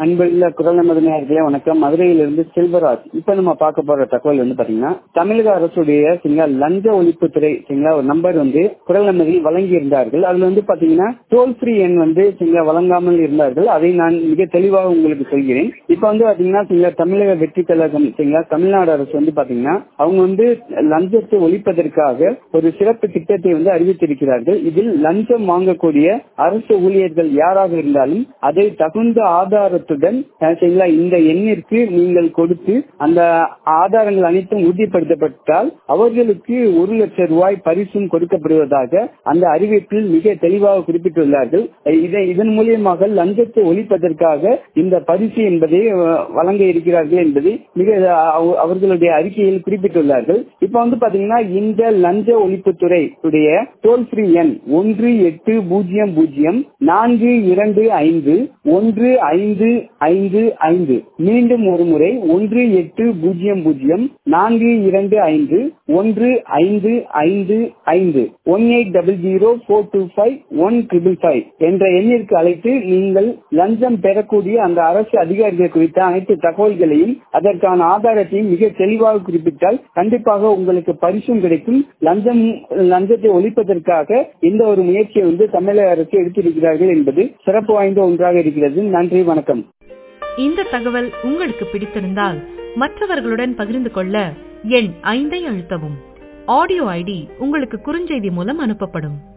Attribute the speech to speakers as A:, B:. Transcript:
A: அன்புள்ள குரல் நமது நேயர்களே வணக்கம் மதுரையிலிருந்து செல்வராஜ் இப்ப நம்ம பார்க்க போற தகவல் வந்து பாத்தீங்கன்னா தமிழக அரசுடைய சரிங்களா லஞ்ச ஒழிப்புத்துறை சரிங்களா ஒரு நம்பர் வந்து குரல் நமதில் வழங்கி இருந்தார்கள் அதுல வந்து பாத்தீங்கன்னா டோல் ஃப்ரீ எண் வந்து சரிங்களா வழங்காமல் இருந்தார்கள் அதை நான் மிக தெளிவாக உங்களுக்கு சொல்கிறேன் இப்ப வந்து பாத்தீங்கன்னா சரிங்களா தமிழக வெற்றி கழகம் சரிங்களா தமிழ்நாடு அரசு வந்து பாத்தீங்கன்னா அவங்க வந்து லஞ்சத்தை ஒழிப்பதற்காக ஒரு சிறப்பு திட்டத்தை வந்து அறிவித்திருக்கிறார்கள் இதில் லஞ்சம் வாங்கக்கூடிய அரசு ஊழியர்கள் யாராக இருந்தாலும் அதை தகுந்த ஆதாரத்துடன் சரிங்களா இந்த எண்ணிற்கு நீங்கள் கொடுத்து அந்த ஆதாரங்கள் அனைத்தும் உறுதிப்படுத்தப்பட்டால் அவர்களுக்கு ஒரு லட்சம் ரூபாய் பரிசும் கொடுக்கப்படுவதாக அந்த அறிவிப்பில் மிக தெளிவாக குறிப்பிட்டுள்ளார்கள் இதை இதன் மூலியமாக லஞ்சத்தை ஒழிப்பதற்காக இந்த பரிசு என்பதை வழங்க இருக்கிறார்கள் என்பதை மிக அவர்களுடைய அறிக்கையில் குறிப்பிட்டுள்ளார்கள் இப்ப வந்து பாத்தீங்கன்னா இந்த லஞ்ச ஒழிப்புத்துறை உடைய டோல் ஃப்ரீ எண் ஒன்று எட்டு பூஜ்ஜியம் பூஜ்ஜியம் நான்கு இரண்டு ஐந்து ஒன்று ஐந்து ஐந்து ஐந்து மீண்டும் ஒரு முறை ஒன்று எட்டு பூஜ்ஜியம் பூஜ்ஜியம் நான்கு இரண்டு ஐந்து ஒன்று ஐந்து ஐந்து ஐந்து one eight double zero four two five one triple five என்ற எண்ணிற்கு அழைத்து நீங்கள் லஞ்சம் பெறக்கூடிய அந்த அரசு அதிகாரிகள் குறித்த அனைத்து தகவல்களையும் அதற்கான ஆதாரத்தையும் மிக தெளிவாக குறிப்பிட்டால் கண்டிப்பாக உங்களுக்கு பரிசும் கிடைக்கும் லஞ்சம் லஞ்சத்தை ஒழிப்பதற்காக இந்த ஒரு முயற்சியை வந்து தமிழக அரசு எடுத்திருக்கிறார்கள் என்பது சிறப்பு வாய்ந்த ஒன்றாக இருக்கிறது நன்றி வணக்கம்
B: இந்த தகவல் உங்களுக்கு பிடித்திருந்தால் மற்றவர்களுடன் பகிர்ந்து கொள்ள எண் ஐந்தை அழுத்தவும் ஆடியோ ஐடி உங்களுக்கு குறுஞ்செய்தி மூலம் அனுப்பப்படும்